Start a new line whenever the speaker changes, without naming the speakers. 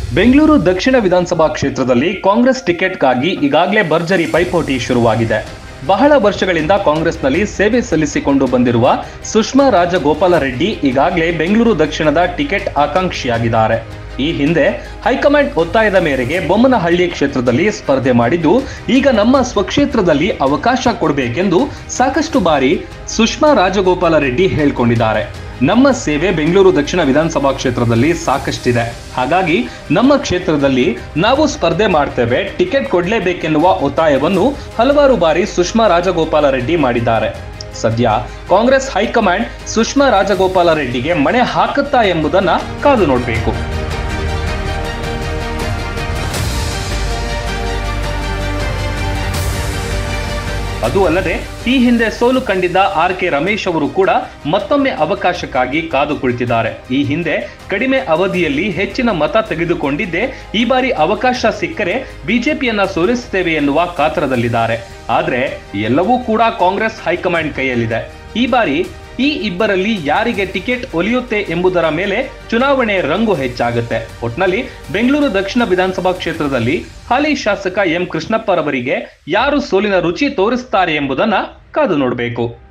ಬೆಂಗಳೂರು ದಕ್ಷಿಣ ವಿಧಾನಸಭಾ ಕ್ಷೇತ್ರದಲ್ಲಿ ಕಾಂಗ್ರೆಸ್ ಟಿಕೆಟ್ಗಾಗಿ ಈಗಾಗಲೇ ಭರ್ಜರಿ ಪೈಪೋಟಿ ಶುರುವಾಗಿದೆ ಬಹಳ ವರ್ಷಗಳಿಂದ ಕಾಂಗ್ರೆಸ್ನಲ್ಲಿ ಸೇವೆ ಸಲ್ಲಿಸಿಕೊಂಡು ಬಂದಿರುವ ಸುಷ್ಮಾ ರಾಜಗೋಪಾಲ ರೆಡ್ಡಿ ಈಗಾಗಲೇ ಬೆಂಗಳೂರು ದಕ್ಷಿಣದ ಟಿಕೆಟ್ ಆಕಾಂಕ್ಷಿಯಾಗಿದ್ದಾರೆ ಈ ಹಿಂದೆ ಹೈಕಮಾಂಡ್ ಒತ್ತಾಯದ ಮೇರೆಗೆ ಬೊಮ್ಮನಹಳ್ಳಿ ಕ್ಷೇತ್ರದಲ್ಲಿ ಸ್ಪರ್ಧೆ ಮಾಡಿದ್ದು ಈಗ ನಮ್ಮ ಸ್ವಕ್ಷೇತ್ರದಲ್ಲಿ ಅವಕಾಶ ಕೊಡಬೇಕೆಂದು ಸಾಕಷ್ಟು ಬಾರಿ ಸುಷ್ಮಾ ರಾಜಗೋಪಾಲ ರೆಡ್ಡಿ ಹೇಳ್ಕೊಂಡಿದ್ದಾರೆ ನಮ್ಮ ಸೇವೆ ಬೆಂಗಳೂರು ದಕ್ಷಿಣ ವಿಧಾನಸಭಾ ಕ್ಷೇತ್ರದಲ್ಲಿ ಸಾಕಷ್ಟಿದೆ ಹಾಗಾಗಿ ನಮ್ಮ ಕ್ಷೇತ್ರದಲ್ಲಿ ನಾವು ಸ್ಪರ್ಧೆ ಮಾಡ್ತೇವೆ ಟಿಕೆಟ್ ಕೊಡಲೇಬೇಕೆನ್ನುವ ಒತ್ತಾಯವನ್ನು ಹಲವಾರು ಬಾರಿ ಸುಷ್ಮಾ ರಾಜಗೋಪಾಲ ರೆಡ್ಡಿ ಮಾಡಿದ್ದಾರೆ ಸದ್ಯ ಕಾಂಗ್ರೆಸ್ ಹೈಕಮಾಂಡ್ ಸುಷ್ಮಾ ರಾಜಗೋಪಾಲ ರೆಡ್ಡಿಗೆ ಮಣೆ ಹಾಕುತ್ತಾ ಎಂಬುದನ್ನ ಕಾದು ನೋಡಬೇಕು ಅದು ಅಲ್ಲದೆ ಈ ಹಿಂದೆ ಸೋಲು ಕಂಡಿದ್ದ ಆರ್ ಕೆ ರಮೇಶ್ ಅವರು ಕೂಡ ಮತ್ತೊಮ್ಮೆ ಅವಕಾಶಕ್ಕಾಗಿ ಕಾದು ಕುಳಿತಿದ್ದಾರೆ ಈ ಹಿಂದೆ ಕಡಿಮೆ ಅವಧಿಯಲ್ಲಿ ಹೆಚ್ಚಿನ ಮತ ತೆಗೆದುಕೊಂಡಿದ್ದೇ ಈ ಬಾರಿ ಅವಕಾಶ ಸಿಕ್ಕರೆ ಬಿಜೆಪಿಯನ್ನ ಸೋಲಿಸುತ್ತೇವೆ ಎನ್ನುವ ಕಾತರದಲ್ಲಿದ್ದಾರೆ ಆದ್ರೆ ಎಲ್ಲವೂ ಕೂಡ ಕಾಂಗ್ರೆಸ್ ಹೈಕಮಾಂಡ್ ಕೈಯಲ್ಲಿದೆ ಈ ಬಾರಿ ಈ ಇಬ್ಬರಲ್ಲಿ ಯಾರಿಗೆ ಟಿಕೆಟ್ ಒಲಿಯುತ್ತೆ ಎಂಬುದರ ಮೇಲೆ ಚುನಾವಣೆ ರಂಗು ಹೆಚ್ಚಾಗುತ್ತೆ ಒಟ್ನಲ್ಲಿ ಬೆಂಗಳೂರು ದಕ್ಷಿಣ ವಿಧಾನಸಭಾ ಕ್ಷೇತ್ರದಲ್ಲಿ ಹಾಲಿ ಶಾಸಕ ಎಂ ಕೃಷ್ಣಪ್ಪರವರಿಗೆ ಯಾರು ಸೋಲಿನ ರುಚಿ ತೋರಿಸ್ತಾರೆ ಎಂಬುದನ್ನ ಕಾದು ನೋಡಬೇಕು